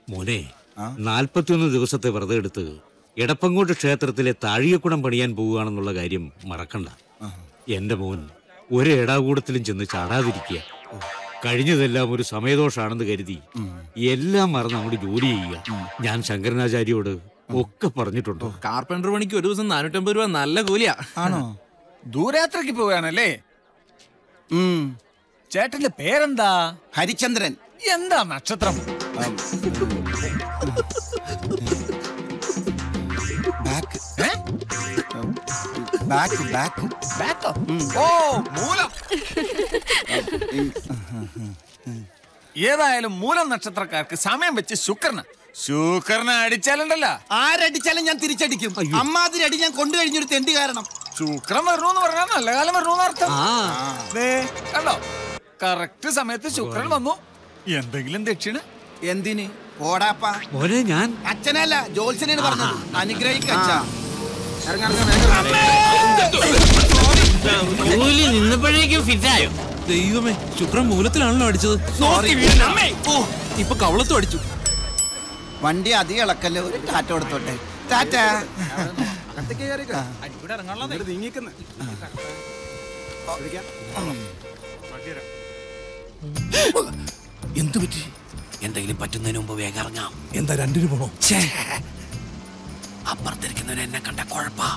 മോനെ നാൽപ്പത്തിയൊന്ന് ദിവസത്തെ വ്രതം എടുത്ത് എടപ്പങ്കോട്ട് ക്ഷേത്രത്തിലെ താഴികക്കുടം പണിയാൻ പോവുകയാണെന്നുള്ള കാര്യം മറക്കണ്ട എന്റെ മോൻ ഒരു എടാകൂടത്തിലും ചെന്ന് ചാടാതിരിക്കുക കഴിഞ്ഞതെല്ലാം ഒരു സമയദോഷാണെന്ന് കരുതി എല്ലാം മറന്ന് അങ്ങോട്ട് ജോലി ചെയ്യുക ഞാൻ ശങ്കരനാചാര്യോട് ഒക്കെ പറഞ്ഞിട്ടുണ്ട് കാർപ്പൻറ്റർ പണിക്ക് ഒരു ദിവസം നാനൂറ്റമ്പത് രൂപ നല്ല കൂലിയാ ആണോ ദൂരയാത്രയ്ക്ക് പോവുകയാണല്ലേ ഉം. ചേട്ടന്റെ പേരെന്താ ഹരിചന്ദ്രൻ എന്താ നക്ഷത്രം ബാക്ക് ഏ? Back back ബാക്കോ? ഓ മൂലം ഏതായാലും മൂലം നക്ഷത്രക്കാർക്ക് സമയം വെച്ച് ശുക്രന് ശുക്രനെ അടിച്ചാലുണ്ടല്ലോ ആരടിച്ചാലും ഞാൻ തിരിച്ചടിക്കും അമ്മാതിരി അടി ഞാൻ കൊണ്ടു കഴിഞ്ഞൊരു തെണ്ടി കാരണം ശുക്രൻ വരണോന്ന് പറഞ്ഞാൽ നല്ല കാലം വരണോന്ന് അർത്ഥം ദേ, കണ്ടോ കറക്റ്റ് സമയത്ത് ശുക്രൻ വന്നു എന്തെങ്കിലും ദക്ഷിണ എന്തിന് പോടാപ്പാ മോനെ ഞാൻ അച്ഛനല്ല ജോത്സനാണ് പറഞ്ഞത് അനുഗ്രഹിക്കച്ച കൂലി നിന്നപ്പോഴേക്കും ഫിറ്റായോ ദൈവമേ ശുക്രൻ മൂലത്തിലാണല്ലോ അടിച്ചത് ഓ ഇപ്പൊ കവളത്തും അടിച്ചു വണ്ടി അധികം ഇളക്കല്ലേ ഒരു ടാറ്റ കൊടുത്തോട്ടെ ടാറ്റ എന്തു പറ്റി എന്തെങ്കിലും പറ്റുന്നതിന് മുമ്പ് വേഗം ഇറങ്ങാം എന്താ രണ്ടിന് പോണോ അപ്പുറത്തിരിക്കുന്നവൻ എന്നെ കണ്ട കുഴപ്പാ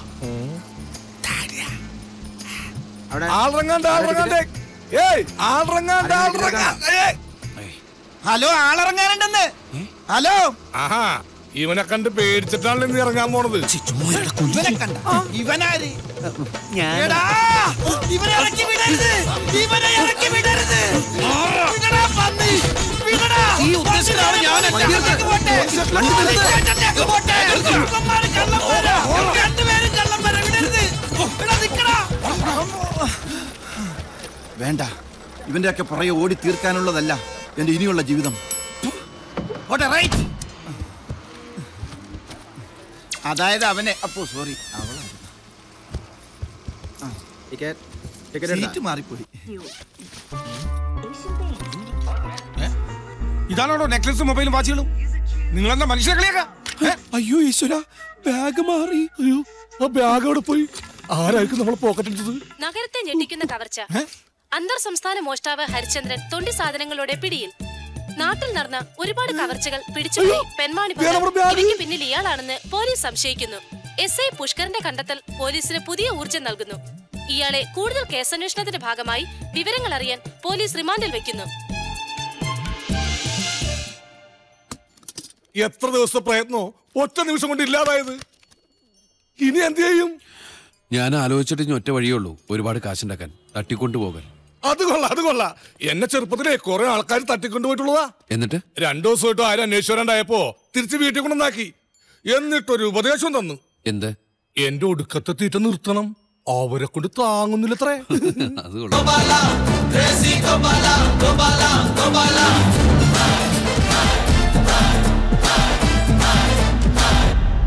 ആളിറങ്ങാണ്ട് ആളിറങ്ങാണ്ട് ഏയ് ആളിറങ്ങാണ്ട് ആളിറങ്ങാണ്ട് ഏയ്. ഹലോ ആളിറങ്ങാനുണ്ടെന്ന് ഹലോ ആഹാ ഇവനെ കണ്ട് പേടിച്ചിട്ടാണല്ലോ നീ ഇറങ്ങാൻ പോണത് ഇവനെ കണ്ട ഇവനാര് എടാ, ഇവനെ ഇറക്കി വിടരുത് ഇവനെ ഇറക്കി വിടരുത് വിടടാ, പന്നി. വിടടാ. വണ്ടിയിലേക്ക് പോട്ടെ. ചേട്ടൻ്റെയൊക്കെ പോട്ടെ. കള്ളന്മാര്, കള്ളന്മാരാ. രണ്ടുപേരും കള്ളന്മാരാ. വിടരുത്. എടാ, നിക്കടാ. വേണ്ട ഇവന്റെ ഒക്കെ പുറകെ ഓടി തീർക്കാനുള്ളതല്ല എന്റെ ഇനിയുള്ള ജീവിതം ഓട്ടെ റൈറ്റ് അതായത് അവനെ അപ്പോ സോറി സീറ്റ് മാറിപ്പോയി ഇതാണോ നെക്ലസും മൊബൈലും വാച്ചുകളും നിങ്ങളെന്താ മനുഷ്യ കളിയാക്കാ അയ്യോ ഈശ്വര ബാഗ് മാറി അയ്യോ ആ ബാഗ് അവിടെ പോയി ആരായിരിക്കും നമ്മളെ പോക്കറ്റ് അടിച്ചത് നഗരത്തെ ഞെട്ടിക്കുന്ന കവർച്ച അന്തർ സംസ്ഥാന മോഷ്ടാവ് ഹരിചന്ദ്രൻ തൊണ്ടി സാധനങ്ങളുടെ പിടിയിൽ നാട്ടിൽ നടന്ന ഒരുപാട് കവർച്ചകൾ പിടിച്ചുപോയി പെൺവാണി ദേ നമ്മുടെ ബാഗ്. ഇതിന് പിന്നിൽ ഇയാളാണെന്ന് പോലീസ് സംശയിക്കുന്നു എസ് ഐ പുഷ്കറിന്റെ കണ്ടെത്തൽ പോലീസിന് പുതിയ ഊർജം നൽകുന്നു ഇയാളെ കൂടുതൽ കേസന്വേഷണത്തിന്റെ ഭാഗമായി വിവരങ്ങൾ അറിയാൻ പോലീസ് റിമാൻഡിൽ വെക്കുന്നു എത്ര ദിവസത്തെ പ്രയത്നോ ഒറ്റ നിമിഷം കൊണ്ട് ഇല്ലാതായത് ഇനി എന്ത് ചെയ്യും ഞാൻ ആലോചിച്ചിട്ട് ഇനി ഒറ്റ വഴിയേ ഉള്ളൂ ഒരുപാട് കാശുണ്ടാക്കാൻ തട്ടിക്കൊണ്ടുപോകാൻ അത് കൊള്ളാം അത് കൊള്ളാം എന്നെ ചെറുപ്പത്തിലെ കുറെ ആൾക്കാർ തട്ടിക്കൊണ്ടുപോയിട്ടുള്ളതാ എന്നിട്ട് രണ്ടു ദിവസമായിട്ടും ആരും അന്വേഷിച്ചാണ്ടായപ്പോ തിരിച്ച് വീട്ടിൽ കൊണ്ടുവന്നാക്കി എന്നിട്ടൊരു ഉപദേശം തന്നു എന്ത് എന്റെ ഒടുക്കത്തെ തീറ്റ നിർത്തണം അവരെ കൊണ്ട് താങ്ങുന്നില്ലത്രേ അത് കൊള്ളാം